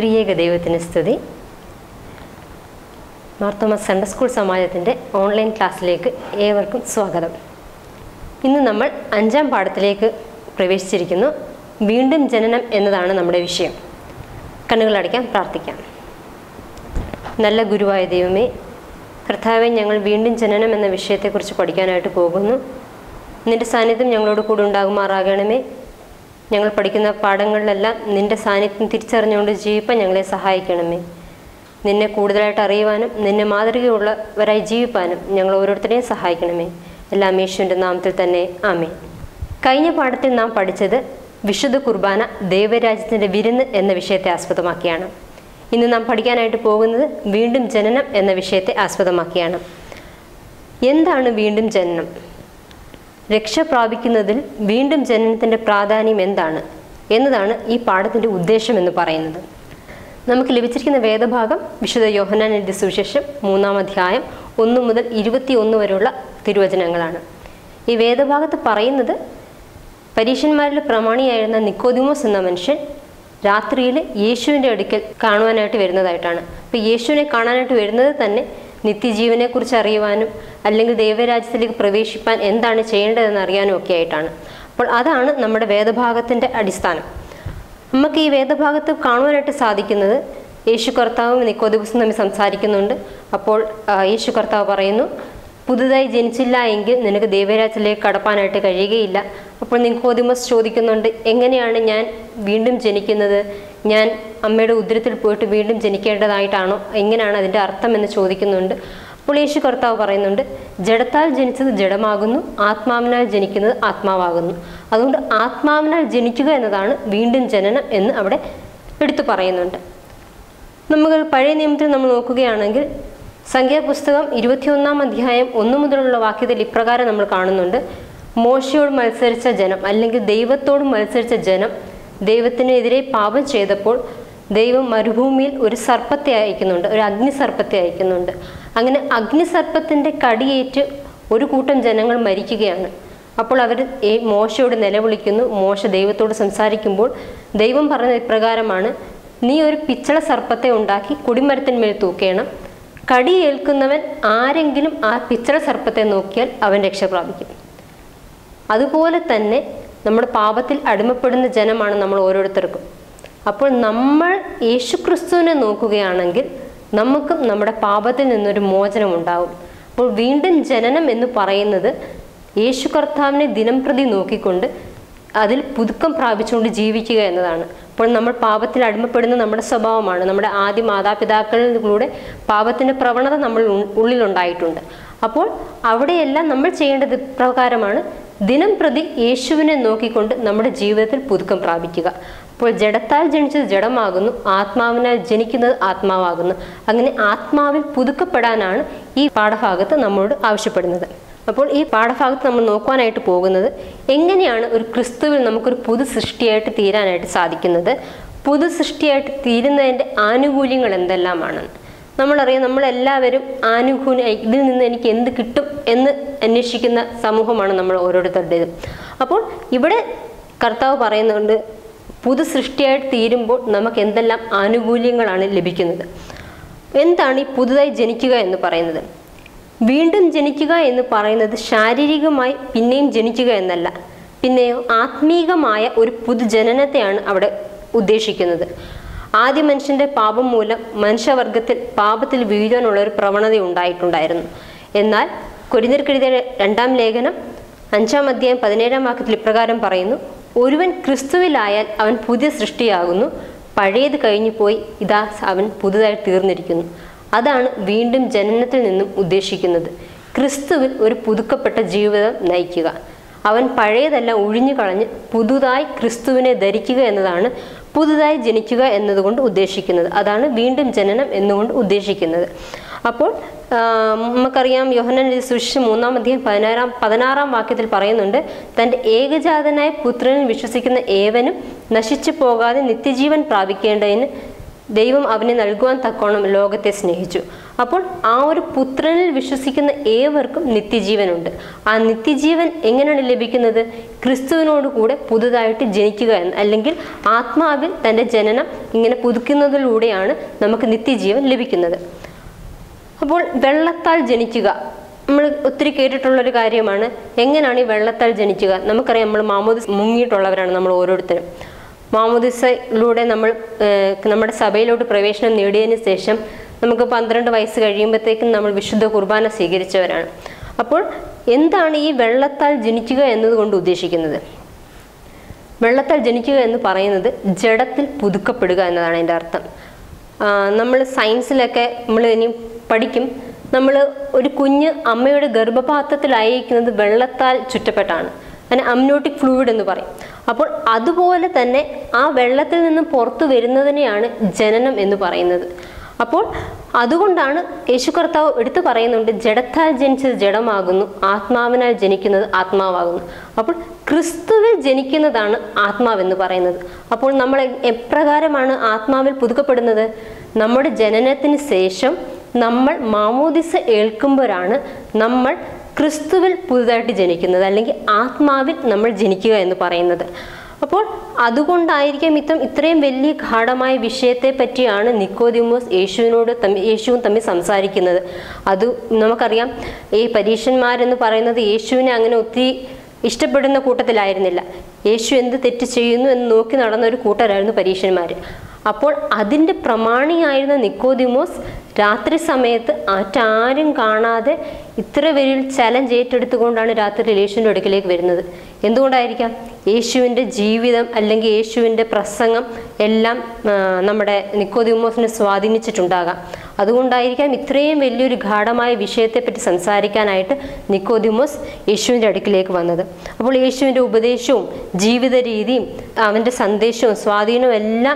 ത്രിയേക ദൈവത്തിന് സ്തുതി മാർത്തോമ സൺഡേ സ്കൂൾ സമാജത്തിൻ്റെ ഓൺലൈൻ ക്ലാസ്സിലേക്ക് ഏവർക്കും സ്വാഗതം ഇന്ന് നമ്മൾ അഞ്ചാം പാഠത്തിലേക്ക് പ്രവേശിച്ചിരിക്കുന്നു വീണ്ടും ജനനം എന്നതാണ് നമ്മുടെ വിഷയം കണ്ണുകളടയ്ക്കാൻ പ്രാർത്ഥിക്കാം നല്ല ഗുരുവായ ദൈവമേ കർത്താവെ ഞങ്ങൾ വീണ്ടും ജനനം എന്ന വിഷയത്തെക്കുറിച്ച് പഠിക്കാനായിട്ട് പോകുന്നു നിന്റെ സാന്നിധ്യം ഞങ്ങളോട് കൂടെ ഉണ്ടാകുമാറാകണമേ ഞങ്ങൾ പഠിക്കുന്ന പാഠങ്ങളിലെല്ലാം നിന്റെ സാന്നിധ്യം തിരിച്ചറിഞ്ഞുകൊണ്ട് ജീവിപ്പാൻ ഞങ്ങളെ സഹായിക്കണമേ നിന്നെ കൂടുതലായിട്ട് അറിയുവാനും നിന്നെ മാതൃകയുള്ളവരായി ജീവിപ്പാനും ഞങ്ങൾ ഓരോരുത്തരെയും സഹായിക്കണമേ എല്ലാം യേശുവിൻ്റെ നാമത്തിൽ തന്നെ ആമേ കഴിഞ്ഞ പാഠത്തിൽ നാം പഠിച്ചത് വിശുദ്ധ കുർബാന ദൈവരാജ്യത്തിൻ്റെ വിരുന്ന് എന്ന വിഷയത്തെ ആസ്പദമാക്കിയാണ് ഇന്ന് നാം പഠിക്കാനായിട്ട് പോകുന്നത് വീണ്ടും ജനനം എന്ന വിഷയത്തെ ആസ്പദമാക്കിയാണ് എന്താണ് വീണ്ടും ജനനം രക്ഷ പ്രാപിക്കുന്നതിൽ വീണ്ടും ജനനത്തിൻ്റെ പ്രാധാന്യം എന്താണ് എന്നതാണ് ഈ പാഠത്തിൻ്റെ ഉദ്ദേശം എന്ന് പറയുന്നത് നമുക്ക് ലഭിച്ചിരിക്കുന്ന വേദഭാഗം വിശുദ്ധ യോഹനാൻ എഴുതിയ സുവിശേഷം മൂന്നാം അധ്യായം ഒന്ന് മുതൽ ഇരുപത്തി ഒന്ന് വരെയുള്ള തിരുവചനങ്ങളാണ് ഈ വേദഭാഗത്ത് പറയുന്നത് പരീക്ഷന്മാരിൽ പ്രമാണിയായിരുന്ന നിക്കോദിമോസ് എന്ന മനുഷ്യൻ രാത്രിയിൽ യേശുവിൻ്റെ അടുക്കൽ കാണുവാനായിട്ട് വരുന്നതായിട്ടാണ് അപ്പോൾ യേശുവിനെ കാണാനായിട്ട് വരുന്നത് തന്നെ നിത്യജീവനെക്കുറിച്ച് അറിയുവാനും അല്ലെങ്കിൽ ദൈവരാജ്യത്തിലേക്ക് പ്രവേശിപ്പാൻ എന്താണ് ചെയ്യേണ്ടതെന്ന് അറിയാനും ഒക്കെ ആയിട്ടാണ് അപ്പോൾ അതാണ് നമ്മുടെ വേദഭാഗത്തിൻ്റെ അടിസ്ഥാനം നമുക്ക് ഈ വേദഭാഗത്ത് കാണുവാനായിട്ട് സാധിക്കുന്നത് യേശു കർത്താവും നിക്കോദിബസും തമ്മിൽ സംസാരിക്കുന്നുണ്ട് അപ്പോൾ ആ, യേശു കർത്താവ് പറയുന്നു പുതുതായി ജനിച്ചില്ല എങ്കിൽ നിനക്ക് ദൈവരാജ്യത്തിലേക്ക് കടപ്പാനായിട്ട് കഴിയുകയില്ല അപ്പോൾ നിക്കോദിമസ് ചോദിക്കുന്നുണ്ട് എങ്ങനെയാണ് ഞാൻ വീണ്ടും ജനിക്കുന്നത് ഞാൻ അമ്മയുടെ ഉദരത്തിൽ പോയിട്ട് വീണ്ടും ജനിക്കേണ്ടതായിട്ടാണോ എങ്ങനെയാണ് അതിൻ്റെ അർത്ഥം എന്ന് ചോദിക്കുന്നുണ്ട് അപ്പോൾ യേശു കർത്താവ് പറയുന്നുണ്ട് ജഡത്താൽ ജനിച്ചത് ജഡമാകുന്നു ആത്മാവിനാൽ ജനിക്കുന്നത് ആത്മാവാകുന്നു അതുകൊണ്ട് ആത്മാവിനാൽ ജനിക്കുക എന്നതാണ് വീണ്ടും ജനനം എന്ന് അവിടെ എടുത്തു പറയുന്നുണ്ട് നമുക്ക് പഴയ നിയമത്തിൽ നമ്മൾ നോക്കുകയാണെങ്കിൽ സംഖ്യാപുസ്തകം ഇരുപത്തിയൊന്നാം അധ്യായം ഒന്നു മുതലുള്ള വാക്യത്തിൽ ഇപ്രകാരം നമ്മൾ കാണുന്നുണ്ട് മോശയോട് മത്സരിച്ച ജനം അല്ലെങ്കിൽ ദൈവത്തോട് മത്സരിച്ച ജനം ദൈവത്തിനെതിരെ പാപം ചെയ്തപ്പോൾ ദൈവം മരുഭൂമിയിൽ ഒരു സർപ്പത്തെ അയക്കുന്നുണ്ട് ഒരു അഗ്നിസർപ്പത്തെ അയക്കുന്നുണ്ട് അങ്ങനെ അഗ്നിസർപ്പത്തിൻ്റെ കടിയേറ്റ് ഒരു കൂട്ടം ജനങ്ങൾ മരിക്കുകയാണ് അപ്പോൾ അവർ ഈ മോശയോട് നിലവിളിക്കുന്നു മോശ ദൈവത്തോട് സംസാരിക്കുമ്പോൾ ദൈവം പറഞ്ഞ ഇപ്രകാരമാണ് നീ ഒരു പിച്ചള സർപ്പത്തെ ഉണ്ടാക്കി കൊടിമരത്തിന്മേൽ തൂക്കേണം കടിയേൽക്കുന്നവൻ ആരെങ്കിലും ആ പിച്ചള സർപ്പത്തെ നോക്കിയാൽ അവൻ രക്ഷ പ്രാപിക്കും അതുപോലെ തന്നെ നമ്മുടെ പാപത്തിൽ അടിമപ്പെടുന്ന ജനമാണ് നമ്മൾ ഓരോരുത്തർക്കും അപ്പോൾ നമ്മൾ യേശുക്രിസ്തുവിനെ നോക്കുകയാണെങ്കിൽ നമുക്കും നമ്മുടെ പാപത്തിൽ നിന്നൊരു മോചനം ഉണ്ടാവും അപ്പോൾ വീണ്ടും ജനനം എന്ന് പറയുന്നത് യേശു കർത്താവിനെ ദിനം പ്രതി നോക്കിക്കൊണ്ട് അതിൽ പുതുക്കം പ്രാപിച്ചുകൊണ്ട് ജീവിക്കുക എന്നതാണ് അപ്പോൾ നമ്മൾ പാപത്തിൽ അടിമപ്പെടുന്ന നമ്മുടെ സ്വഭാവമാണ് നമ്മുടെ ആദ്യ മാതാപിതാക്കളിലൂടെ പാപത്തിൻ്റെ പ്രവണത നമ്മൾ ഉ- ഉള്ളിലുണ്ടായിട്ടുണ്ട് അപ്പോൾ അവിടെയെല്ലാം നമ്മൾ ചെയ്യേണ്ടത് ഇപ്രകാരമാണ് ദിനം പ്രതി യേശുവിനെ നോക്കിക്കൊണ്ട് നമ്മുടെ ജീവിതത്തിൽ പുതുക്കം പ്രാപിക്കുക അപ്പോൾ ജഡത്താൽ ജനിച്ചത് ജഡമാകുന്നു ആത്മാവിനാൽ ജനിക്കുന്നത് ആത്മാവാകുന്നു അങ്ങനെ ആത്മാവിൽ പുതുക്കപ്പെടാനാണ് ഈ പാഠഭാഗത്ത് നമ്മോട് ആവശ്യപ്പെടുന്നത് അപ്പോൾ ഈ പാഠഭാഗത്ത് നമ്മൾ നോക്കുവാനായിട്ട് പോകുന്നത് എങ്ങനെയാണ് ഒരു ക്രിസ്തുവിൽ നമുക്കൊരു പുതു സൃഷ്ടിയായിട്ട് തീരാനായിട്ട് സാധിക്കുന്നത് പുതു സൃഷ്ടിയായിട്ട് തീരുന്നതിൻ്റെ ആനുകൂല്യങ്ങൾ എന്തെല്ലാമാണ് നമ്മളറിയാം നമ്മളെല്ലാവരും ആനുകൂല്യം ഇതിൽ നിന്ന് എനിക്ക് എന്ത് കിട്ടും എന്ന് അന്വേഷിക്കുന്ന സമൂഹമാണ് നമ്മൾ ഓരോരുത്തരുടേതും അപ്പോൾ ഇവിടെ കർത്താവ് പറയുന്നുണ്ട് പുതു സൃഷ്ടിയായിട്ട് തീരുമ്പോൾ നമുക്ക് എന്തെല്ലാം ആനുകൂല്യങ്ങളാണ് ലഭിക്കുന്നത് എന്താണ് ഈ പുതുതായി ജനിക്കുക എന്ന് പറയുന്നത് വീണ്ടും ജനിക്കുക എന്ന് പറയുന്നത് ശാരീരികമായി പിന്നെയും ജനിക്കുക എന്നല്ല പിന്നെയോ ആത്മീകമായ ഒരു പുതുജനനത്തെയാണ് അവിടെ ഉദ്ദേശിക്കുന്നത് ആദ്യ മനുഷ്യന്റെ പാപം മൂലം മനുഷ്യവർഗത്തിൽ പാപത്തിൽ വീഴാനുള്ള ഒരു പ്രവണത ഉണ്ടായിട്ടുണ്ടായിരുന്നു എന്നാൽ കൊരിന്തിർക്കെഴുതിയ രണ്ടാം ലേഖനം അഞ്ചാം അധ്യായം പതിനേഴാം വാക്യത്തിൽ ഇപ്രകാരം പറയുന്നു ഒരുവൻ ക്രിസ്തുവിലായാൽ അവൻ പുതിയ സൃഷ്ടിയാകുന്നു പഴയത് കഴിഞ്ഞു പോയി ഇതാ അവൻ പുതുതായി തീർന്നിരിക്കുന്നു അതാണ് വീണ്ടും ജനനത്തിൽ നിന്നും ഉദ്ദേശിക്കുന്നത് ക്രിസ്തുവിൽ ഒരു പുതുക്കപ്പെട്ട ജീവിതം നയിക്കുക അവൻ പഴയതെല്ലാം ഒഴിഞ്ഞു കളഞ്ഞ് പുതുതായി ക്രിസ്തുവിനെ ധരിക്കുക എന്നതാണ് പുതുതായി ജനിക്കുക എന്നതുകൊണ്ട് ഉദ്ദേശിക്കുന്നത് അതാണ് വീണ്ടും ജനനം എന്നുകൊണ്ട് ഉദ്ദേശിക്കുന്നത് അപ്പോൾ ആ, നമുക്കറിയാം യോഹനൻ സുവിശേഷം മൂന്നാം അധ്യായം പതിനാറാം പതിനാറാം വാക്യത്തിൽ പറയുന്നുണ്ട് തൻ്റെ ഏകജാതനായ പുത്രനിൽ വിശ്വസിക്കുന്ന ഏവനും നശിച്ചു പോകാതെ നിത്യജീവൻ പ്രാപിക്കേണ്ടതിന് ദൈവം അവനെ നൽകുവാൻ തക്കോണം ലോകത്തെ സ്നേഹിച്ചു അപ്പോൾ ആ ഒരു പുത്രനിൽ വിശ്വസിക്കുന്ന ഏവർക്കും നിത്യജീവനുണ്ട് ആ നിത്യജീവൻ എങ്ങനെയാണ് ലഭിക്കുന്നത് ക്രിസ്തുവിനോട് കൂടെ പുതുതായിട്ട് ജനിക്കുക എന്ന് അല്ലെങ്കിൽ ആത്മാവിൽ തൻ്റെ ജനനം ഇങ്ങനെ പുതുക്കുന്നതിലൂടെയാണ് നമുക്ക് നിത്യജീവൻ ലഭിക്കുന്നത് അപ്പോൾ വെള്ളത്താൽ ജനിക്കുക നമ്മൾ ഒത്തിരി കേട്ടിട്ടുള്ള ഒരു കാര്യമാണ് എങ്ങനെയാണ് ഈ വെള്ളത്താൽ ജനിക്കുക നമുക്കറിയാം നമ്മൾ മാമോദിസ് മുങ്ങിയിട്ടുള്ളവരാണ് നമ്മൾ ഓരോരുത്തരും മാമോദിസയിലൂടെ നമ്മൾ ഏഹ്, നമ്മുടെ സഭയിലോട്ട് പ്രവേശനം നേടിയതിന് ശേഷം നമുക്ക് പന്ത്രണ്ട് വയസ്സ് കഴിയുമ്പോഴത്തേക്കും നമ്മൾ വിശുദ്ധ കുർബാന സ്വീകരിച്ചവരാണ് അപ്പോൾ എന്താണ് ഈ വെള്ളത്താൽ ജനിക്കുക എന്നതുകൊണ്ട് ഉദ്ദേശിക്കുന്നത് വെള്ളത്താൽ ജനിക്കുക എന്ന് പറയുന്നത് ജഡത്തിൽ പുതുക്കപ്പെടുക എന്നതാണ് അതിൻ്റെ അർത്ഥം നമ്മൾ സയൻസിലൊക്കെ നമ്മൾ ഇനി പഠിക്കും നമ്മൾ ഒരു കുഞ്ഞ് അമ്മയുടെ ഗർഭപാത്രത്തിലായിരിക്കുന്നത് വെള്ളത്താൽ ചുറ്റപ്പെട്ടാണ് അതിന് അമ്നോട്ടിക് ഫ്ലൂയിഡ് എന്ന് പറയും അപ്പോൾ അതുപോലെ തന്നെ ആ വെള്ളത്തിൽ നിന്നും പുറത്തു വരുന്നതിനെയാണ് ജനനം എന്ന് പറയുന്നത് അപ്പോൾ അതുകൊണ്ടാണ് യേശു കർത്താവ് എടുത്തു പറയുന്നുണ്ട് ജഡത്താൽ ജനിച്ചത് ജഡമാകുന്നു ആത്മാവിനാൽ ജനിക്കുന്നത് ആത്മാവാകുന്നു അപ്പോൾ ക്രിസ്തുവിൽ ജനിക്കുന്നതാണ് ആത്മാവെന്ന് പറയുന്നത് അപ്പോൾ നമ്മൾ എ- എപ്രകാരമാണ് ആത്മാവിൽ പുതുക്കപ്പെടുന്നത് നമ്മുടെ ജനനത്തിന് ശേഷം നമ്മൾ മാമോദിസ ഏൽക്കുമ്പോഴാണ് നമ്മൾ ക്രിസ്തുവിൽ പുതുതായിട്ട് ജനിക്കുന്നത് അല്ലെങ്കിൽ ആത്മാവിൽ നമ്മൾ ജനിക്കുക എന്ന് പറയുന്നത് അപ്പോൾ അതുകൊണ്ടായിരിക്കാം ഇത്തം ഇത്രയും വലിയ ഗാഠമായ വിഷയത്തെ പറ്റിയാണ് നിക്കോദിമോസ് യേശുവിനോട് തമ്മി യേശുവും തമ്മിൽ സംസാരിക്കുന്നത് അത് നമുക്കറിയാം ഈ പരീക്ഷന്മാരെന്ന് പറയുന്നത് യേശുവിനെ അങ്ങനെ ഒത്തിരി ഇഷ്ടപ്പെടുന്ന കൂട്ടത്തിലായിരുന്നില്ല യേശു എന്ത് തെറ്റ് ചെയ്യുന്നു എന്ന് നോക്കി നടന്ന ഒരു കൂട്ടരായിരുന്നു പരീക്ഷന്മാർ അപ്പോൾ അതിൻ്റെ പ്രമാണിയായിരുന്ന നിക്കോദിമോസ് രാത്രി സമയത്ത് മറ്റാരും കാണാതെ ഇത്ര വലിയ ചലഞ്ച് ഏറ്റെടുത്തുകൊണ്ടാണ് രാത്രി യേശുവിൻ്റെ അടുക്കിലേക്ക് വരുന്നത് എന്തുകൊണ്ടായിരിക്കാം യേശുവിൻ്റെ ജീവിതം അല്ലെങ്കിൽ യേശുവിൻ്റെ പ്രസംഗം എല്ലാം ആ, നമ്മുടെ നിക്കോദിമോസിനെ സ്വാധീനിച്ചിട്ടുണ്ടാകാം അതുകൊണ്ടായിരിക്കാം ഇത്രയും വലിയൊരു ഗാഠമായ വിഷയത്തെപ്പറ്റി സംസാരിക്കാനായിട്ട് നിക്കോദിമോസ് യേശുവിൻ്റെ അടുക്കിലേക്ക് വന്നത് അപ്പോൾ യേശുവിൻ്റെ ഉപദേശവും ജീവിത രീതിയും അവൻ്റെ സന്ദേശവും സ്വാധീനവും എല്ലാം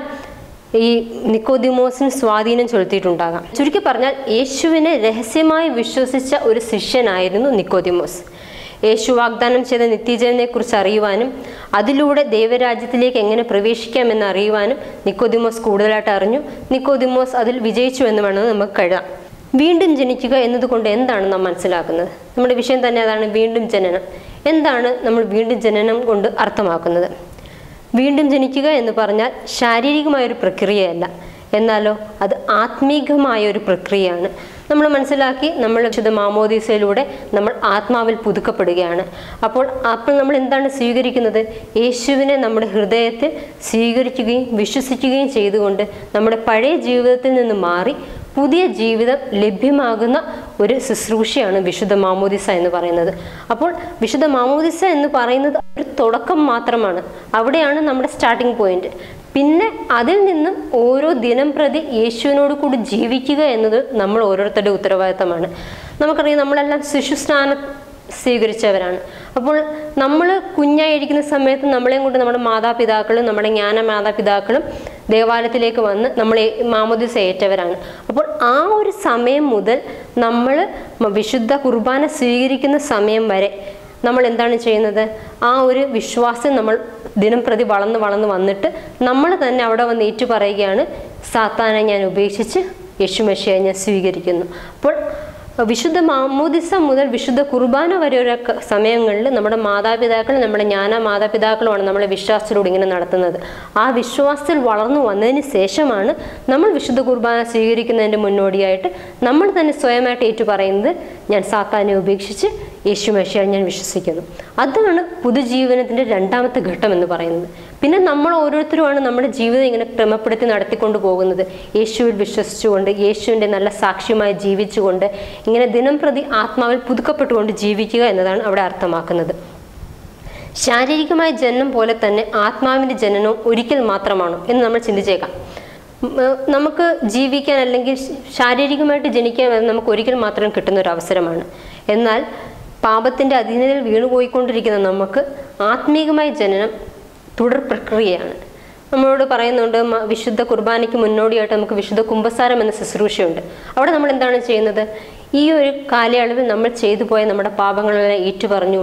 ഈ നിക്കോദിമോസിന് സ്വാധീനം ചെലുത്തിയിട്ടുണ്ടാകാം ചുരുക്കി പറഞ്ഞാൽ യേശുവിനെ രഹസ്യമായി വിശ്വസിച്ച ഒരു ശിഷ്യനായിരുന്നു നിക്കോദിമോസ് യേശു വാഗ്ദാനം ചെയ്ത നിത്യജീവനെക്കുറിച്ച് അറിയുവാനും അതിലൂടെ ദൈവരാജ്യത്തിലേക്ക് എങ്ങനെ പ്രവേശിക്കാമെന്ന് അറിയുവാനും നിക്കോദിമോസ് കൂടുതലായിട്ട് അറിഞ്ഞു നിക്കോദിമോസ് അതിൽ വിജയിച്ചു എന്ന് വേണമെന്ന് നമുക്ക് കഴുതാം വീണ്ടും ജനിക്കുക എന്നതുകൊണ്ട് എന്താണ് നാം മനസ്സിലാക്കുന്നത് നമ്മുടെ വിഷയം തന്നെ അതാണ് വീണ്ടും ജനനം എന്താണ് നമ്മൾ വീണ്ടും ജനനം കൊണ്ട് അർത്ഥമാക്കുന്നത് വീണ്ടും ജനിക്കുക എന്ന് പറഞ്ഞാൽ ശാരീരികമായ ഒരു പ്രക്രിയയല്ല എന്നാലോ അത് ആത്മീകമായ ഒരു പ്രക്രിയയാണ് നമ്മൾ മനസ്സിലാക്കി നമ്മൾ വിശുദ്ധ മാമോദീസയിലൂടെ നമ്മൾ ആത്മാവിൽ പുതുക്കപ്പെടുകയാണ് അപ്പോൾ അപ്പോൾ നമ്മൾ എന്താണ് സ്വീകരിക്കുന്നത് യേശുവിനെ നമ്മുടെ ഹൃദയത്തിൽ സ്വീകരിക്കുകയും വിശ്വസിക്കുകയും ചെയ്തുകൊണ്ട് നമ്മുടെ പഴയ ജീവിതത്തിൽ നിന്ന് മാറി പുതിയ ജീവിതം ലഭ്യമാകുന്ന ഒരു ശുശ്രൂഷയാണ് വിശുദ്ധ മാമോദിസ എന്ന് പറയുന്നത് അപ്പോൾ വിശുദ്ധ മാമോദിസ എന്ന് പറയുന്നത് ഒരു തുടക്കം മാത്രമാണ് അവിടെയാണ് നമ്മുടെ സ്റ്റാർട്ടിംഗ് പോയിന്റ് പിന്നെ അതിൽ നിന്നും ഓരോ ദിനം പ്രതി യേശുവിനോട് കൂടി ജീവിക്കുക എന്നത് നമ്മൾ ഓരോരുത്തരുടെ ഉത്തരവാദിത്തമാണ് നമുക്കറിയാം നമ്മളെല്ലാം ശിശുസ്നാനം സ്വീകരിച്ചവരാണ് അപ്പോൾ നമ്മൾ കുഞ്ഞായിരിക്കുന്ന സമയത്ത് നമ്മളെയും കൊണ്ട് നമ്മുടെ മാതാപിതാക്കളും നമ്മുടെ ജ്ഞാന മാതാപിതാക്കളും ദേവാലയത്തിലേക്ക് വന്ന് നമ്മളെ മാമോദിസ ഏറ്റവരാണ് അപ്പോൾ ആ ഒരു സമയം മുതൽ നമ്മൾ വിശുദ്ധ കുർബാന സ്വീകരിക്കുന്ന സമയം വരെ നമ്മൾ എന്താണ് ചെയ്യുന്നത് ആ ഒരു വിശ്വാസം നമ്മൾ ദിനം പ്രതി വളർന്ന് വളർന്ന് വന്നിട്ട് നമ്മൾ തന്നെ അവിടെ വന്ന് ഏറ്റു പറയുകയാണ് സാത്താനെ ഞാൻ ഉപേക്ഷിച്ച് യേശുമശിയെ ഞാൻ സ്വീകരിക്കുന്നു അപ്പോൾ വിശുദ്ധ മാമോദിസ മുതൽ വിശുദ്ധ കുർബാന വരെയുള്ള ക- സമയങ്ങളിൽ നമ്മുടെ മാതാപിതാക്കൾ നമ്മുടെ ജ്ഞാന മാതാപിതാക്കളുമാണ് നമ്മളെ വിശ്വാസത്തിലൂടെ ഇങ്ങനെ നടത്തുന്നത് ആ വിശ്വാസത്തിൽ വളർന്നു വന്നതിന് ശേഷമാണ് നമ്മൾ വിശുദ്ധ കുർബാന സ്വീകരിക്കുന്നതിൻ്റെ മുന്നോടിയായിട്ട് നമ്മൾ തന്നെ സ്വയമായിട്ട് ഏറ്റു പറയുന്നത് ഞാൻ സാത്താനെ ഉപേക്ഷിച്ച് യേശു മഷിയാൽ ഞാൻ വിശ്വസിക്കുന്നു അതാണ് പുതുജീവനത്തിൻ്റെ രണ്ടാമത്തെ ഘട്ടം എന്ന് പറയുന്നത് പിന്നെ നമ്മൾ ഓരോരുത്തരുമാണ് നമ്മുടെ ജീവിതം ഇങ്ങനെ ക്രമപ്പെടുത്തി നടത്തിക്കൊണ്ട് പോകുന്നത് യേശുവിൽ വിശ്വസിച്ചുകൊണ്ട് യേശുവിൻ്റെ നല്ല സാക്ഷ്യമായി ജീവിച്ചുകൊണ്ട് ഇങ്ങനെ ദിനം പ്രതി ആത്മാവിൽ പുതുക്കപ്പെട്ടുകൊണ്ട് ജീവിക്കുക എന്നതാണ് അവിടെ അർത്ഥമാക്കുന്നത് ശാരീരികമായ ജനനം പോലെ തന്നെ ആത്മാവിൻ്റെ ജനനവും ഒരിക്കൽ മാത്രമാണോ എന്ന് നമ്മൾ ചിന്തിച്ചേക്കാം ഉം, ഏർ നമുക്ക് ജീവിക്കാൻ അല്ലെങ്കിൽ ശ- ശാരീരികമായിട്ട് ജനിക്കാൻ അത് നമുക്ക് ഒരിക്കൽ മാത്രം കിട്ടുന്ന ഒരു അവസരമാണ് എന്നാൽ പാപത്തിൻ്റെ അധീനതയിൽ വീണുപോയിക്കൊണ്ടിരിക്കുന്ന നമുക്ക് ആത്മീകമായ ജനനം തുടർ പ്രക്രിയയാണ് നമ്മളോട് പറയുന്നുണ്ട് മ- വിശുദ്ധ കുർബാനയ്ക്ക് മുന്നോടിയായിട്ട് നമുക്ക് വിശുദ്ധ കുംഭസാരം എന്ന ശുശ്രൂഷയുണ്ട് അവിടെ നമ്മൾ എന്താണ് ചെയ്യുന്നത് ഈ ഒരു കാലയളവിൽ നമ്മൾ ചെയ്തു പോയ നമ്മുടെ പാപങ്ങളെല്ലാം ഏറ്റുപറഞ്ഞുകൊണ്ട്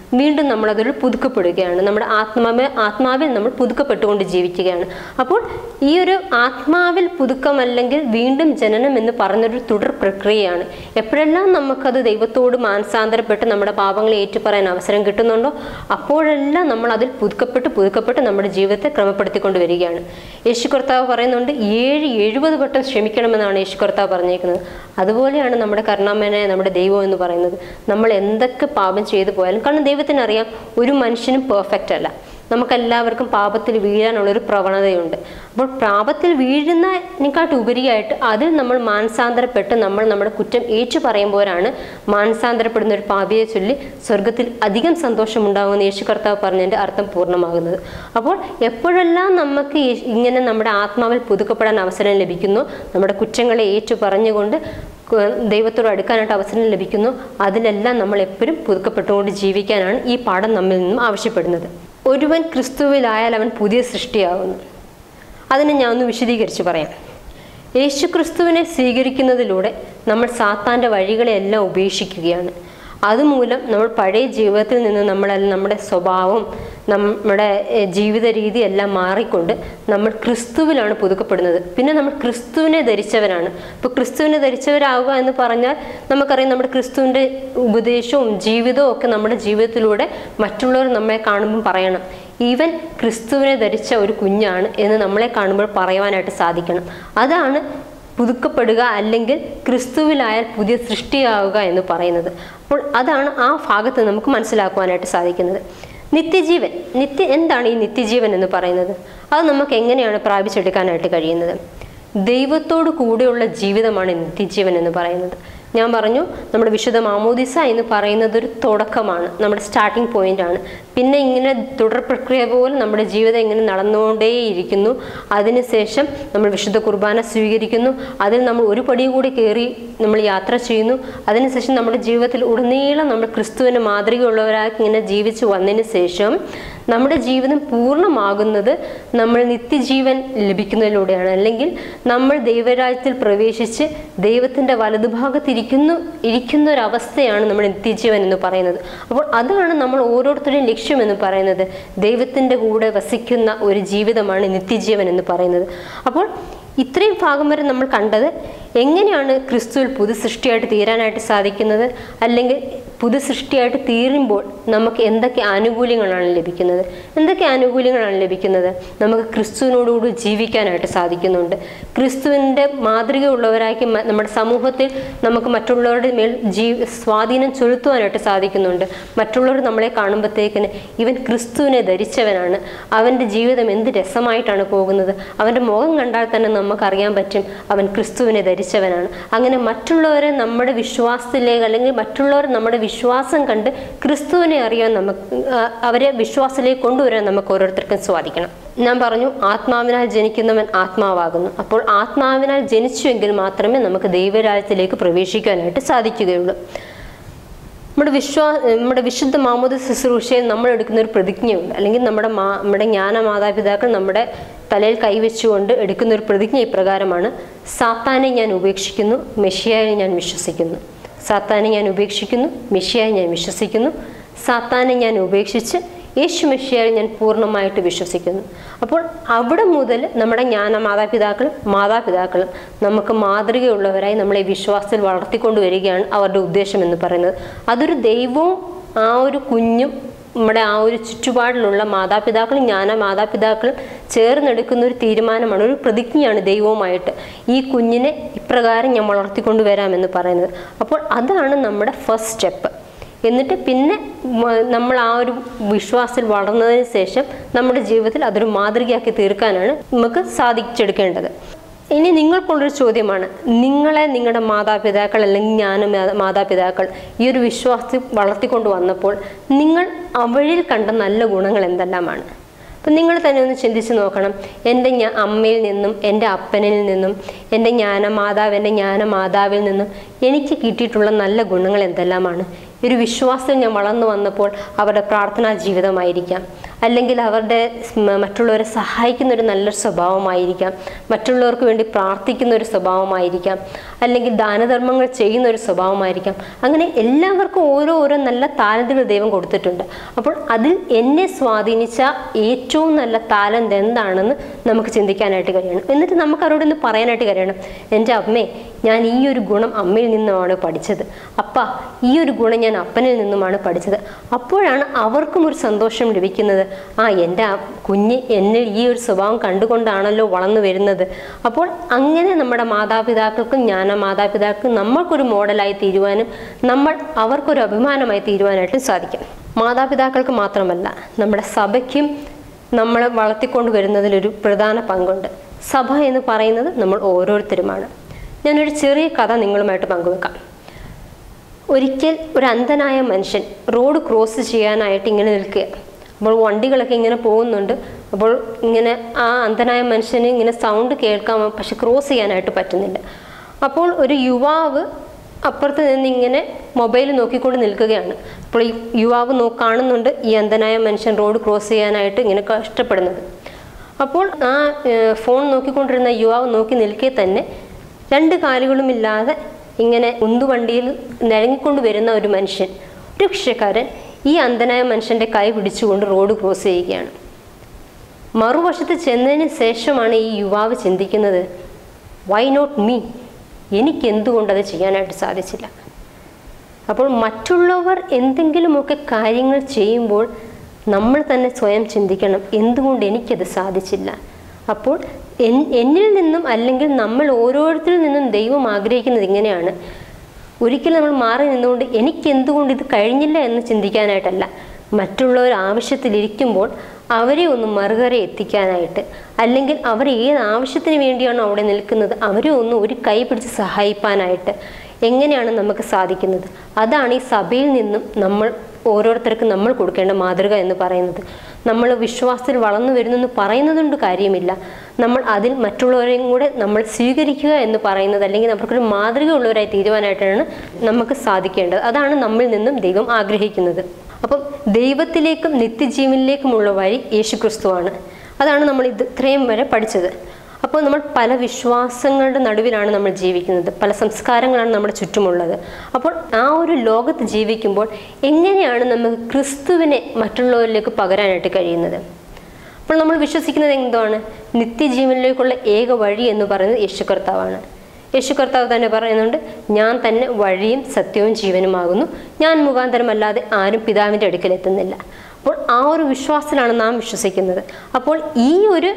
വീണ്ടും നമ്മളതിൽ പുതുക്കപ്പെടുകയാണ് നമ്മുടെ ആത്മാവ് ആത്മാവിൽ നമ്മൾ പുതുക്കപ്പെട്ടുകൊണ്ട് ജീവിക്കുകയാണ് അപ്പോൾ ഈ ഒരു ആത്മാവിൽ പുതുക്കം അല്ലെങ്കിൽ വീണ്ടും ജനനം എന്ന് പറഞ്ഞൊരു തുടർ പ്രക്രിയയാണ് എപ്പോഴെല്ലാം നമുക്കത് ദൈവത്തോട് മാനസാന്തരപ്പെട്ട് നമ്മുടെ പാപങ്ങളെ ഏറ്റുപറയാൻ അവസരം കിട്ടുന്നുണ്ടോ അപ്പോഴെല്ലാം നമ്മൾ അതിൽ പുതുക്കപ്പെട്ട് പുതുക്കപ്പെട്ട് നമ്മുടെ ജീവിതത്തെ ക്രമപ്പെടുത്തിക്കൊണ്ട് വരികയാണ് യേശു കർത്താവ് പറയുന്നുണ്ട് ഏഴ് എഴുപത് വട്ടം ക്ഷമിക്കണമെന്നാണ് യേശു കർത്താവ് പറഞ്ഞേക്കുന്നത് അതുപോലെയാണ് നമ്മുടെ കരുണാമേനായ നമ്മുടെ ദൈവം എന്ന് പറയുന്നത് നമ്മൾ എന്തൊക്കെ പാപം ചെയ്തു പോയാലും കാരണം ദൈവത്തിന് അറിയാം ഒരു മനുഷ്യനും പെർഫെക്റ്റ് അല്ല നമുക്കെല്ലാവർക്കും പാപത്തിൽ വീഴാനുള്ളൊരു പ്രവണതയുണ്ട് അപ്പോൾ പാപത്തിൽ വീഴുന്നതിനെക്കാട്ട് ഉപരിയായിട്ട് അതിൽ നമ്മൾ മാനസാന്തരപ്പെട്ട് നമ്മൾ നമ്മുടെ കുറ്റം ഏറ്റു പറയുമ്പോഴാണ് മാനസാന്തരപ്പെടുന്ന ഒരു പാപിയെ ചൊല്ലി സ്വർഗത്തിൽ അധികം സന്തോഷമുണ്ടാകുമെന്ന് യേശു കർത്താവ് പറഞ്ഞതിൻ്റെ അർത്ഥം പൂർണ്ണമാകുന്നത് അപ്പോൾ എപ്പോഴെല്ലാം നമുക്ക് ഈ- ഇങ്ങനെ നമ്മുടെ ആത്മാവിൽ പുതുക്കപ്പെടാൻ അവസരം ലഭിക്കുന്നു നമ്മുടെ കുറ്റങ്ങളെ ഏറ്റു പറഞ്ഞുകൊണ്ട് ക- ദൈവത്തോട് അടുക്കാനായിട്ട് അവസരം ലഭിക്കുന്നു അതിലെല്ലാം നമ്മൾ എപ്പോഴും പുതുക്കപ്പെട്ടുകൊണ്ട് ജീവിക്കാനാണ് ഈ പാഠം നമ്മിൽ നിന്നും ആവശ്യപ്പെടുന്നത് ഒരുവൻ ക്രിസ്തുവിലായാൽ അവൻ പുതിയ സൃഷ്ടിയാകുന്നു അതിനെ ഞാൻ ഒന്ന് വിശദീകരിച്ച് പറയാം യേശു ക്രിസ്തുവിനെ സ്വീകരിക്കുന്നതിലൂടെ നമ്മൾ സാത്താൻ്റെ വഴികളെല്ലാം ഉപേക്ഷിക്കുകയാണ് അതുമൂലം നമ്മൾ പഴയ ജീവിതത്തിൽ നിന്ന് നമ്മൾ നമ്മുടെ സ്വഭാവം നമ്മുടെ എഹ്, ജീവിത രീതി എല്ലാം മാറിക്കൊണ്ട് നമ്മൾ ക്രിസ്തുവിലാണ് പുതുക്കപ്പെടുന്നത് പിന്നെ നമ്മൾ ക്രിസ്തുവിനെ ധരിച്ചവരാണ് ഇപ്പോൾ ക്രിസ്തുവിനെ ധരിച്ചവരാവുക എന്ന് പറഞ്ഞാൽ നമുക്കറിയാം നമ്മുടെ ക്രിസ്തുവിൻ്റെ ഉപദേശവും ജീവിതവും ഒക്കെ നമ്മുടെ ജീവിതത്തിലൂടെ മറ്റുള്ളവർ നമ്മളെ കാണുമ്പോൾ പറയണം ഈവൻ ക്രിസ്തുവിനെ ധരിച്ച ഒരു കുഞ്ഞാണ് എന്ന് നമ്മളെ കാണുമ്പോൾ പറയുവാനായിട്ട് സാധിക്കണം അതാണ് പുതുക്കപ്പെടുക അല്ലെങ്കിൽ ക്രിസ്തുവിലായാൽ പുതിയ സൃഷ്ടിയാവുക എന്ന് പറയുന്നത് അപ്പോൾ അതാണ് ആ ഭാഗത്ത് നമുക്ക് മനസ്സിലാക്കുവാനായിട്ട് സാധിക്കുന്നത് നിത്യജീവൻ നിത്യ എന്താണ് ഈ നിത്യജീവൻ എന്ന് പറയുന്നത് അത് നമുക്ക് എങ്ങനെയാണ് പ്രാപിച്ചെടുക്കാനായിട്ട് കഴിയുന്നത് ദൈവത്തോട് കൂടെയുള്ള ജീവിതമാണ് നിത്യജീവൻ എന്ന് പറയുന്നത് ഞാൻ പറഞ്ഞു നമ്മുടെ വിശുദ്ധ മാമോദിസ എന്ന് പറയുന്നത് ഒരു തുടക്കമാണ് നമ്മുടെ സ്റ്റാർട്ടിംഗ് പോയിന്റ് ആണ് പിന്നെ ഇങ്ങനെ തുടർ പ്രക്രിയ പോലെ നമ്മുടെ ജീവിതം ഇങ്ങനെ നടന്നുകൊണ്ടേയിരിക്കുന്നു അതിനുശേഷം നമ്മൾ വിശുദ്ധ കുർബാന സ്വീകരിക്കുന്നു അതിൽ നമ്മൾ ഒരു പടി കൂടി കയറി നമ്മൾ യാത്ര ചെയ്യുന്നു അതിനുശേഷം നമ്മുടെ ജീവിതത്തിൽ ഉടനീളം നമ്മൾ ക്രിസ്തുവിന് മാതൃകയുള്ളവരായി ഇങ്ങനെ ജീവിച്ചു വന്നതിന് ശേഷം നമ്മുടെ ജീവിതം പൂർണ്ണമാകുന്നത് നമ്മൾ നിത്യജീവൻ ലഭിക്കുന്നതിലൂടെയാണ് അല്ലെങ്കിൽ നമ്മൾ ദൈവരാജ്യത്തിൽ പ്രവേശിച്ച് ദൈവത്തിൻ്റെ വലതുഭാഗത്തിരിക്കുന്നു ഇരിക്കുന്ന ഒരു അവസ്ഥയാണ് നമ്മുടെ നിത്യജീവൻ എന്ന് പറയുന്നത് അപ്പോൾ അതാണ് നമ്മൾ ഓരോരുത്തരുടെയും ലക്ഷ്യം എന്ന് പറയുന്നത് ദൈവത്തിൻ്റെ കൂടെ വസിക്കുന്ന ഒരു ജീവിതമാണ് നിത്യജീവൻ എന്ന് പറയുന്നത് അപ്പോൾ ഇത്രയും ഭാഗം വരെ നമ്മൾ കണ്ടത് എങ്ങനെയാണ് ക്രിസ്തുവിൽ പുതു സൃഷ്ടിയായിട്ട് തീരാനായിട്ട് സാധിക്കുന്നത് അല്ലെങ്കിൽ പുതു സൃഷ്ടിയായിട്ട് തീരുമ്പോൾ നമുക്ക് എന്തൊക്കെ ആനുകൂല്യങ്ങളാണ് ലഭിക്കുന്നത് എന്തൊക്കെ ആനുകൂല്യങ്ങളാണ് ലഭിക്കുന്നത് നമുക്ക് ക്രിസ്തുവിനോടുകൂടി ജീവിക്കാനായിട്ട് സാധിക്കുന്നുണ്ട് ക്രിസ്തുവിൻ്റെ മാതൃകയുള്ളവരാക്കി മ- നമ്മുടെ സമൂഹത്തിൽ നമുക്ക് മറ്റുള്ളവരുടെ മേൽ ജീ സ്വാധീനം ചെലുത്തുവാനായിട്ട് സാധിക്കുന്നുണ്ട് മറ്റുള്ളവർ നമ്മളെ കാണുമ്പോഴത്തേക്കിന് ഇവൻ ക്രിസ്തുവിനെ ധരിച്ചവനാണ് അവൻ്റെ ജീവിതം എന്ത് രസമായിട്ടാണ് പോകുന്നത് അവൻ്റെ മുഖം കണ്ടാൽ തന്നെ നമുക്കറിയാൻ പറ്റും അവൻ ക്രിസ്തുവിനെ ധരിച്ചവനാണ് അങ്ങനെ മറ്റുള്ളവരെ നമ്മുടെ വിശ്വാസത്തിലേക്ക് അല്ലെങ്കിൽ മറ്റുള്ളവർ നമ്മുടെ വിശ്വാസം കണ്ട് ക്രിസ്തുവിനെ അറിയാൻ നമുക്ക് ആ, അവരെ വിശ്വാസത്തിലേക്ക് കൊണ്ടുവരാൻ നമുക്ക് ഓരോരുത്തർക്കും സാധിക്കണം ഞാൻ പറഞ്ഞു ആത്മാവിനാൽ ജനിക്കുന്നവൻ ആത്മാവാകുന്നു അപ്പോൾ ആത്മാവിനാൽ ജനിച്ചുവെങ്കിൽ മാത്രമേ നമുക്ക് ദൈവരാജ്യത്തിലേക്ക് പ്രവേശിക്കാനായിട്ട് സാധിക്കുകയുള്ളൂ നമ്മുടെ വിശ്വാ നമ്മുടെ വിശുദ്ധ മാമോദ ശുശ്രൂഷയിൽ നമ്മൾ എടുക്കുന്ന ഒരു പ്രതിജ്ഞയുണ്ട് അല്ലെങ്കിൽ നമ്മുടെ മാ നമ്മുടെ ജ്ഞാന മാതാപിതാക്കൾ നമ്മുടെ തലയിൽ കൈവച്ചുകൊണ്ട് എടുക്കുന്ന ഒരു പ്രതിജ്ഞ ഇപ്രകാരമാണ് സാത്താനെ ഞാൻ ഉപേക്ഷിക്കുന്നു മെഷിയായി ഞാൻ വിശ്വസിക്കുന്നു സാത്താനെ ഞാൻ ഉപേക്ഷിക്കുന്നു മെഷിയായി ഞാൻ വിശ്വസിക്കുന്നു സാത്താനെ ഞാൻ ഉപേക്ഷിച്ച് യേശു മെഷിയായി ഞാൻ പൂർണ്ണമായിട്ട് വിശ്വസിക്കുന്നു അപ്പോൾ അവിടെ മുതൽ നമ്മുടെ ജ്ഞാന മാതാപിതാക്കളും മാതാപിതാക്കളും നമുക്ക് മാതൃകയുള്ളവരായി നമ്മളെ വിശ്വാസത്തിൽ വളർത്തിക്കൊണ്ട് വരികയാണ് അവരുടെ ഉദ്ദേശം എന്ന് പറയുന്നത് അതൊരു ദൈവവും ആ ഒരു കുഞ്ഞും നമ്മുടെ ആ ഒരു ചുറ്റുപാടിലുള്ള മാതാപിതാക്കളും ജ്ഞാന മാതാപിതാക്കളും ചേർന്നെടുക്കുന്ന ഒരു തീരുമാനമാണ് ഒരു പ്രതിജ്ഞയാണ് ദൈവവുമായിട്ട് ഈ കുഞ്ഞിനെ ഇപ്രകാരം ഞാൻ വളർത്തിക്കൊണ്ട് വരാമെന്ന് പറയുന്നത് അപ്പോൾ അതാണ് നമ്മുടെ ഫസ്റ്റ് സ്റ്റെപ്പ് എന്നിട്ട് പിന്നെ മ- നമ്മൾ ആ ഒരു വിശ്വാസത്തിൽ വളർന്നതിന് ശേഷം നമ്മുടെ ജീവിതത്തിൽ അതൊരു മാതൃകയാക്കി തീർക്കാനാണ് നമുക്ക് സാധിച്ചെടുക്കേണ്ടത് ഇനി നിങ്ങൾക്കുള്ളൊരു ചോദ്യമാണ് നിങ്ങളെ നിങ്ങളുടെ മാതാപിതാക്കൾ അല്ലെങ്കിൽ ഞാൻ മാതാപിതാക്കൾ ഈ ഒരു വിശ്വാസത്തിൽ വളർത്തിക്കൊണ്ട് വന്നപ്പോൾ നിങ്ങൾ അവരിൽ കണ്ട നല്ല ഗുണങ്ങൾ എന്തെല്ലാമാണ് അപ്പം നിങ്ങൾ തന്നെ ഒന്ന് ചിന്തിച്ച് നോക്കണം എൻ്റെ ഞാ അമ്മയിൽ നിന്നും എൻ്റെ അപ്പനിൽ നിന്നും എൻ്റെ ജ്ഞാന മാതാവ് എൻ്റെ ജ്ഞാന മാതാവിൽ നിന്നും എനിക്ക് കിട്ടിയിട്ടുള്ള നല്ല ഗുണങ്ങൾ എന്തെല്ലാമാണ് ഈ ഒരു വിശ്വാസത്തിൽ ഞാൻ വളർന്നു വന്നപ്പോൾ അവരുടെ പ്രാർത്ഥനാ ജീവിതമായിരിക്കാം അല്ലെങ്കിൽ അവരുടെ സ്മ- മറ്റുള്ളവരെ സഹായിക്കുന്ന ഒരു നല്ലൊരു സ്വഭാവമായിരിക്കാം മറ്റുള്ളവർക്ക് വേണ്ടി പ്രാർത്ഥിക്കുന്ന ഒരു സ്വഭാവമായിരിക്കാം അല്ലെങ്കിൽ ദാനധർമ്മങ്ങൾ ചെയ്യുന്ന ഒരു സ്വഭാവമായിരിക്കാം അങ്ങനെ എല്ലാവർക്കും ഓരോ ഓരോ നല്ല താലന്തുകൾ ദൈവം കൊടുത്തിട്ടുണ്ട് അപ്പോൾ അതിൽ എന്നെ സ്വാധീനിച്ച ഏറ്റവും നല്ല താലന്ത് എന്താണെന്ന് നമുക്ക് ചിന്തിക്കാനായിട്ട് കഴിയണം എന്നിട്ട് നമുക്ക് അവരോട് ഇന്ന് പറയാനായിട്ട് കഴിയണം എൻ്റെ അമ്മേ ഞാൻ ഈ ഒരു ഗുണം അമ്മയിൽ നിന്നുമാണ് പഠിച്ചത് അപ്പ ഈ ഒരു ഗുണം ഞാൻ അപ്പനിൽ നിന്നുമാണ് പഠിച്ചത് അപ്പോഴാണ് അവർക്കും ഒരു സന്തോഷം ലഭിക്കുന്നത് ആ എൻ്റെ ആ കുഞ്ഞ് എന്നിൽ ഈ ഒരു സ്വഭാവം കണ്ടുകൊണ്ടാണല്ലോ വളർന്നു വരുന്നത് അപ്പോൾ അങ്ങനെ നമ്മുടെ മാതാപിതാക്കൾക്കും ജ്ഞാന മാതാപിതാക്കൾക്കും നമ്മൾക്കൊരു മോഡലായി തീരുവാനും നമ്മൾ അവർക്കൊരു അഭിമാനമായി തീരുവാനായിട്ടും സാധിക്കും മാതാപിതാക്കൾക്ക് മാത്രമല്ല നമ്മുടെ സഭയ്ക്കും നമ്മളെ വളർത്തിക്കൊണ്ട് വരുന്നതിലൊരു പ്രധാന പങ്കുണ്ട് സഭ എന്ന് പറയുന്നത് നമ്മൾ ഓരോരുത്തരുമാണ് ഞാനൊരു ചെറിയ കഥ നിങ്ങളുമായിട്ട് പങ്കുവെക്കാം ഒരിക്കൽ ഒരു അന്ധനായ മനുഷ്യൻ റോഡ് ക്രോസ് ചെയ്യാനായിട്ട് ഇങ്ങനെ നിൽക്കുക അപ്പോൾ വണ്ടികളൊക്കെ ഇങ്ങനെ പോകുന്നുണ്ട് അപ്പോൾ ഇങ്ങനെ ആ അന്ധനായ മനുഷ്യന് ഇങ്ങനെ സൗണ്ട് കേൾക്കാം പക്ഷെ ക്രോസ് ചെയ്യാനായിട്ട് പറ്റുന്നില്ല അപ്പോൾ ഒരു യുവാവ് അപ്പുറത്ത് നിന്ന് ഇങ്ങനെ മൊബൈൽ നോക്കിക്കൊണ്ട് നിൽക്കുകയാണ് അപ്പോൾ ഈ യുവാവ് നോ കാണുന്നുണ്ട് ഈ അന്ധനായ മനുഷ്യൻ റോഡ് ക്രോസ് ചെയ്യാനായിട്ട് ഇങ്ങനെ കഷ്ടപ്പെടുന്നത് അപ്പോൾ ആ ഏഹ്, ഫോൺ നോക്കിക്കൊണ്ടിരുന്ന യുവാവ് നോക്കി നിൽക്കെ തന്നെ രണ്ട് കാലുകളുമില്ലാതെ ഇങ്ങനെ ഉന്തുവണ്ടിയിൽ നിഴങ്ങിക്കൊണ്ട് വരുന്ന ഒരു മനുഷ്യൻ ഒരു ഭിക്ഷക്കാരൻ ഈ അന്ധനായ മനുഷ്യൻ്റെ കൈ പിടിച്ചുകൊണ്ട് റോഡ് ക്രോസ് ചെയ്യുകയാണ് മറുവശത്ത് ചെന്നതിന് ശേഷമാണ് ഈ യുവാവ് ചിന്തിക്കുന്നത് വൈ നോട്ട് മീ എനിക്ക് എന്തുകൊണ്ടത് ചെയ്യാനായിട്ട് സാധിച്ചില്ല അപ്പോൾ മറ്റുള്ളവർ എന്തെങ്കിലുമൊക്കെ കാര്യങ്ങൾ ചെയ്യുമ്പോൾ നമ്മൾ തന്നെ സ്വയം ചിന്തിക്കണം എന്തുകൊണ്ട് എനിക്കത് സാധിച്ചില്ല അപ്പോൾ എൻ എന്നിൽ നിന്നും അല്ലെങ്കിൽ നമ്മൾ ഓരോരുത്തരിൽ നിന്നും ദൈവം ആഗ്രഹിക്കുന്നത് ഇങ്ങനെയാണ് ഒരിക്കലും നമ്മൾ മാറി നിന്നുകൊണ്ട് എനിക്ക് എന്തുകൊണ്ട് ഇത് കഴിഞ്ഞില്ല എന്ന് ചിന്തിക്കാനായിട്ടല്ല മറ്റുള്ളവർ ആവശ്യത്തിലിരിക്കുമ്പോൾ അവരെ ഒന്ന് മറുകര എത്തിക്കാനായിട്ട് അല്ലെങ്കിൽ അവർ ഏത് ആവശ്യത്തിന് വേണ്ടിയാണോ അവിടെ നിൽക്കുന്നത് അവരെ ഒന്ന് ഒരു കൈ പിടിച്ച് സഹായിപ്പാനായിട്ട് എങ്ങനെയാണ് നമുക്ക് സാധിക്കുന്നത് അതാണ് ഈ സഭയിൽ നിന്നും നമ്മൾ ഓരോരുത്തർക്കും നമ്മൾ കൊടുക്കേണ്ട മാതൃക എന്ന് പറയുന്നത് നമ്മൾ വിശ്വാസത്തിൽ വളർന്നു വരുന്നെന്ന് പറയുന്നതുകൊണ്ട് കാര്യമില്ല നമ്മൾ അതിൽ മറ്റുള്ളവരെയും കൂടെ നമ്മൾ സ്വീകരിക്കുക എന്ന് പറയുന്നത് അല്ലെങ്കിൽ അവർക്കൊരു മാതൃക ഉള്ളവരായി തീരുവാനായിട്ടാണ് നമുക്ക് സാധിക്കേണ്ടത് അതാണ് നമ്മിൽ നിന്നും ദൈവം ആഗ്രഹിക്കുന്നത് അപ്പം ദൈവത്തിലേക്കും നിത്യജീവനിലേക്കുമുള്ള വഴി യേശുക്രിസ്തുവാണ് അതാണ് നമ്മൾ ഇത് ഇത്രയും വരെ പഠിച്ചത് അപ്പോൾ നമ്മൾ പല വിശ്വാസങ്ങളുടെ നടുവിലാണ് നമ്മൾ ജീവിക്കുന്നത് പല സംസ്കാരങ്ങളാണ് നമ്മുടെ ചുറ്റുമുള്ളത് അപ്പോൾ ആ ഒരു ലോകത്ത് ജീവിക്കുമ്പോൾ എങ്ങനെയാണ് നമുക്ക് ക്രിസ്തുവിനെ മറ്റുള്ളവരിലേക്ക് പകരാനായിട്ട് കഴിയുന്നത് അപ്പോൾ നമ്മൾ വിശ്വസിക്കുന്നത് എന്താണ് നിത്യജീവനിലേക്കുള്ള ഏക വഴി എന്ന് പറയുന്നത് യേശു കർത്താവാണ് യേശു കർത്താവ് തന്നെ പറയുന്നുണ്ട് ഞാൻ തന്നെ വഴിയും സത്യവും ജീവനുമാകുന്നു ഞാൻ മുഖാന്തരമല്ലാതെ ആരും പിതാവിൻ്റെ അടുക്കൽ എത്തുന്നില്ല അപ്പോൾ ആ ഒരു വിശ്വാസത്തിലാണ് നാം വിശ്വസിക്കുന്നത് അപ്പോൾ ഈ ഒരു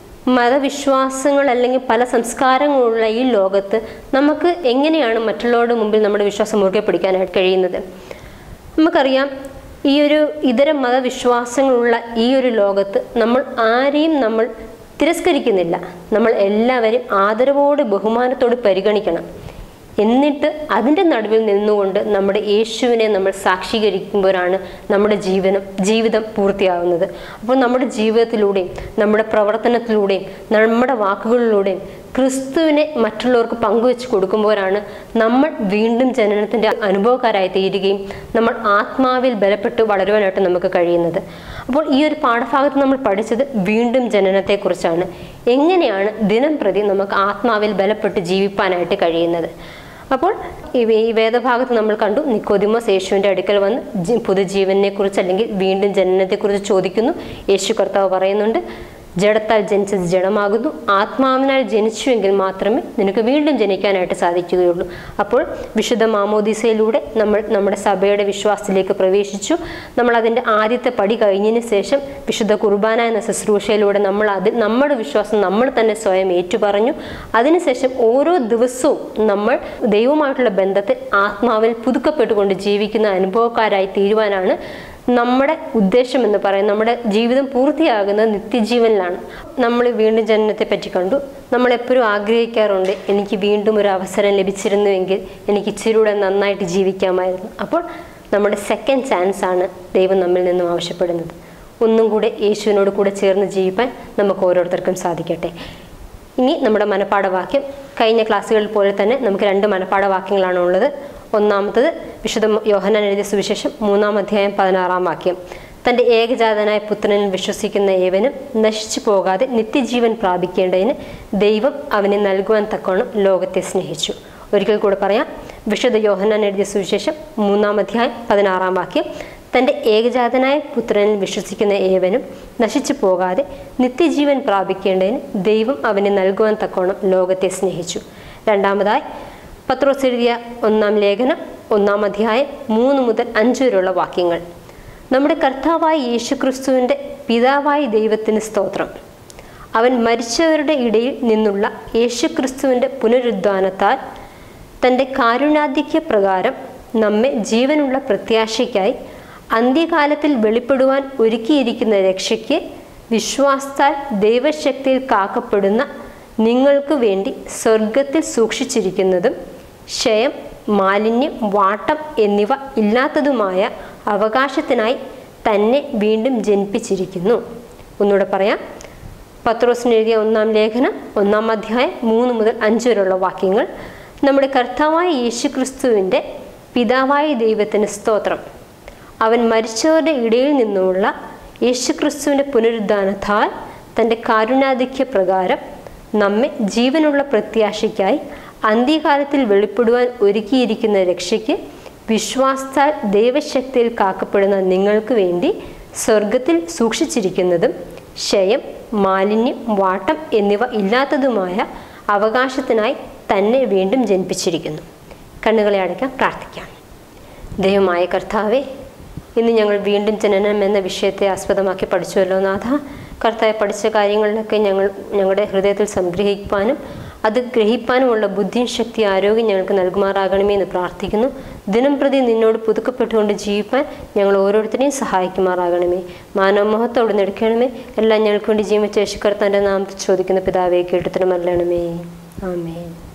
മതവിശ്വാസങ്ങൾ അല്ലെങ്കിൽ പല സംസ്കാരങ്ങളുള്ള ഈ ലോകത്ത് നമുക്ക് എങ്ങനെയാണ് മറ്റുള്ളവരുടെ മുമ്പിൽ നമ്മുടെ വിശ്വാസം മുറുകെ പിടിക്കാനായിട്ട് കഴിയുന്നത് നമുക്കറിയാം ഈ ഒരു ഇതര മതവിശ്വാസങ്ങളുള്ള ഈ ഒരു ലോകത്ത് നമ്മൾ ആരെയും നമ്മൾ തിരസ്കരിക്കുന്നില്ല നമ്മൾ എല്ലാവരും ആദരവോട് ബഹുമാനത്തോട് പരിഗണിക്കണം എന്നിട്ട് അതിൻ്റെ നടുവിൽ നിന്നുകൊണ്ട് നമ്മുടെ യേശുവിനെ നമ്മൾ സാക്ഷീകരിക്കുമ്പോഴാണ് നമ്മുടെ ജീവനം ജീവിതം പൂർത്തിയാവുന്നത് അപ്പോൾ നമ്മുടെ ജീവിതത്തിലൂടെയും നമ്മുടെ പ്രവർത്തനത്തിലൂടെയും നമ്മുടെ വാക്കുകളിലൂടെയും ക്രിസ്തുവിനെ മറ്റുള്ളവർക്ക് പങ്കുവെച്ച് കൊടുക്കുമ്പോഴാണ് നമ്മൾ വീണ്ടും ജനനത്തിൻ്റെ അനുഭവക്കാരായി തീരുകയും നമ്മൾ ആത്മാവിൽ ബലപ്പെട്ട് വളരുവാനായിട്ട് നമുക്ക് കഴിയുന്നത് അപ്പോൾ ഈ ഒരു പാഠഭാഗത്ത് നമ്മൾ പഠിച്ചത് വീണ്ടും ജനനത്തെക്കുറിച്ചാണ് എങ്ങനെയാണ് ദിനം പ്രതി നമുക്ക് ആത്മാവിൽ ബലപ്പെട്ട് ജീവിപ്പാനായിട്ട് കഴിയുന്നത് അപ്പോൾ ഈ വേ- ഈ വേദഭാഗത്ത് നമ്മൾ കണ്ടു നിക്കോദിമോസ് യേശുവിൻ്റെ അടുക്കൽ വന്ന് ജി- പുതുജീവനെ കുറിച്ച് അല്ലെങ്കിൽ വീണ്ടും ജനനത്തെക്കുറിച്ച് ചോദിക്കുന്നു യേശു കർത്താവ് പറയുന്നുണ്ട് ജഡത്താൽ ജനിച്ചത് ജഡമാകുന്നു ആത്മാവിനാൽ ജനിച്ചുവെങ്കിൽ മാത്രമേ നിനക്ക് വീണ്ടും ജനിക്കാനായിട്ട് സാധിക്കുകയുള്ളൂ അപ്പോൾ വിശുദ്ധ മാമോദിസയിലൂടെ നമ്മൾ നമ്മുടെ സഭയുടെ വിശ്വാസത്തിലേക്ക് പ്രവേശിച്ചു നമ്മൾ അതിൻ്റെ ആദ്യത്തെ പടി കഴിഞ്ഞതിന് ശേഷം വിശുദ്ധ കുർബാന എന്ന ശുശ്രൂഷയിലൂടെ നമ്മൾ അത് നമ്മുടെ വിശ്വാസം നമ്മൾ തന്നെ സ്വയം ഏറ്റുപറഞ്ഞു അതിനുശേഷം ഓരോ ദിവസവും നമ്മൾ ദൈവമായിട്ടുള്ള ബന്ധത്തിൽ ആത്മാവിൽ പുതുക്കപ്പെട്ടുകൊണ്ട് ജീവിക്കുന്ന അനുഭവക്കാരായി തീരുവാനാണ് നമ്മുടെ ഉദ്ദേശം എന്ന് പറയുന്നത് നമ്മുടെ ജീവിതം പൂർത്തിയാകുന്നത് നിത്യജീവനിലാണ് നമ്മൾ വീണ്ടും ജനനത്തെ പറ്റി കണ്ടു നമ്മൾ എപ്പോഴും ആഗ്രഹിക്കാറുണ്ട് എനിക്ക് വീണ്ടും ഒരു അവസരം ലഭിച്ചിരുന്നുവെങ്കിൽ എനിക്ക് ഇച്ചിരൂടെ നന്നായിട്ട് ജീവിക്കാമായിരുന്നു അപ്പോൾ നമ്മുടെ സെക്കൻഡ് ചാൻസ് ആണ് ദൈവം നമ്മിൽ നിന്നും ആവശ്യപ്പെടുന്നത് ഒന്നും കൂടെ യേശുവിനോട് കൂടെ ചേർന്ന് ജീവിക്കാൻ നമുക്ക് ഓരോരുത്തർക്കും സാധിക്കട്ടെ ഇനി നമ്മുടെ മനപ്പാഠവാക്യം കഴിഞ്ഞ ക്ലാസ്സുകളിൽ പോലെ തന്നെ നമുക്ക് രണ്ട് മനപ്പാഠവാക്യങ്ങളാണ് ഉള്ളത് ഒന്നാമത്തത് വിശുദ്ധ യോഹനാൻ എഴുതിയ സുവിശേഷം മൂന്നാം അധ്യായം പതിനാറാം വാക്യം തൻ്റെ ഏകജാതനായ പുത്രനിൽ വിശ്വസിക്കുന്ന ഏവനും നശിച്ചു പോകാതെ നിത്യജീവൻ പ്രാപിക്കേണ്ടതിന് ദൈവം അവനെ നൽകുവാൻ തക്കവണ്ണം ലോകത്തെ സ്നേഹിച്ചു ഒരിക്കൽ കൂടെ പറയാം വിശുദ്ധ യോഹന്നാൻ എഴുതിയ സുവിശേഷം മൂന്നാം അധ്യായം പതിനാറാം വാക്യം തൻ്റെ ഏകജാതനായ പുത്രനിൽ വിശ്വസിക്കുന്ന ഏവനും നശിച്ചു പോകാതെ നിത്യജീവൻ പ്രാപിക്കേണ്ടതിന് ദൈവം അവനെ നൽകുവാൻ തക്കവണ്ണം ലോകത്തെ സ്നേഹിച്ചു രണ്ടാമതായി പത്രോസ് എഴുതിയ ഒന്നാം ലേഖനം ഒന്നാം അധ്യായം മൂന്ന് മുതൽ അഞ്ച് വരെയുള്ള വാക്യങ്ങൾ നമ്മുടെ കർത്താവായ യേശുക്രിസ്തുവിൻ്റെ പിതാവായ ദൈവത്തിന് സ്തോത്രം അവൻ മരിച്ചവരുടെ ഇടയിൽ നിന്നുള്ള യേശുക്രിസ്തുവിൻ്റെ പുനരുദ്ധാനത്താൽ തൻ്റെ കാരുണ്യാധിക്യ പ്രകാരം നമ്മെ ജീവനുള്ള പ്രത്യാശയ്ക്കായി അന്ത്യകാലത്തിൽ വെളിപ്പെടുവാൻ ഒരുക്കിയിരിക്കുന്ന രക്ഷയ്ക്ക് വിശ്വാസത്താൽ ദൈവശക്തിയിൽ കാക്കപ്പെടുന്ന നിങ്ങൾക്ക് വേണ്ടി സ്വർഗത്തിൽ സൂക്ഷിച്ചിരിക്കുന്നതും ക്ഷയം മാലിന്യം വാട്ടം എന്നിവ ഇല്ലാത്തതുമായ അവകാശത്തിനായി തന്നെ വീണ്ടും ജനിപ്പിച്ചിരിക്കുന്നു ഒന്നുകൂടെ പറയാം പത്രോസിന് എഴുതിയ ഒന്നാം ലേഖനം ഒന്നാം അധ്യായം മൂന്ന് മുതൽ അഞ്ച് വരെയുള്ള വാക്യങ്ങൾ നമ്മുടെ കർത്താവായ യേശുക്രിസ്തുവിൻ്റെ പിതാവായ ദൈവത്തിന് സ്തോത്രം അവൻ മരിച്ചവരുടെ ഇടയിൽ നിന്നുമുള്ള യേശുക്രിസ്തുവിൻ്റെ പുനരുദ്ധാനത്താൽ തൻ്റെ കാരുണ്യാധിക്യ പ്രകാരം നമ്മെ ജീവനുള്ള പ്രത്യാശയ്ക്കായി അന്ത്യകാലത്തിൽ വെളിപ്പെടുവാൻ ഒരുക്കിയിരിക്കുന്ന രക്ഷയ്ക്ക് വിശ്വാസത്താൽ ദൈവശക്തിയിൽ കാക്കപ്പെടുന്ന നിങ്ങൾക്ക് വേണ്ടി സ്വർഗത്തിൽ സൂക്ഷിച്ചിരിക്കുന്നതും ക്ഷയം മാലിന്യം വാട്ടം എന്നിവ ഇല്ലാത്തതുമായ അവകാശത്തിനായി തന്നെ വീണ്ടും ജനിപ്പിച്ചിരിക്കുന്നു കണ്ണുകളെ അടയ്ക്കാൻ പ്രാർത്ഥിക്കാം ദൈവമായ കർത്താവെ ഇന്ന് ഞങ്ങൾ വീണ്ടും ജനനം എന്ന വിഷയത്തെ ആസ്പദമാക്കി പഠിച്ചുവല്ലോ നാഥ കർത്താവ് പഠിച്ച കാര്യങ്ങളിലൊക്കെ ഞങ്ങൾ ഞങ്ങളുടെ ഹൃദയത്തിൽ സംഗ്രഹിക്കാനും അത് ഗ്രഹിപ്പാനുമുള്ള ബുദ്ധിയും ശക്തി ആരോഗ്യം ഞങ്ങൾക്ക് നൽകുമാറാകണമേ എന്ന് പ്രാർത്ഥിക്കുന്നു ദിനം പ്രതി നിന്നോട് പുതുക്കപ്പെട്ടുകൊണ്ട് ജീവിപ്പാൻ ഞങ്ങൾ ഓരോരുത്തരെയും സഹായിക്കുമാറാകണമേ മാനവമഹത്വം അവിടെ എടുക്കണമേ എല്ലാം ഞങ്ങൾക്ക് വേണ്ടി ജീവിച്ച യേശുക്കർത്താൻ്റെ നാമത്തിൽ ചോദിക്കുന്ന പിതാവെ കേട്ടിത്തരം അല്ലണമേ ആമേൻ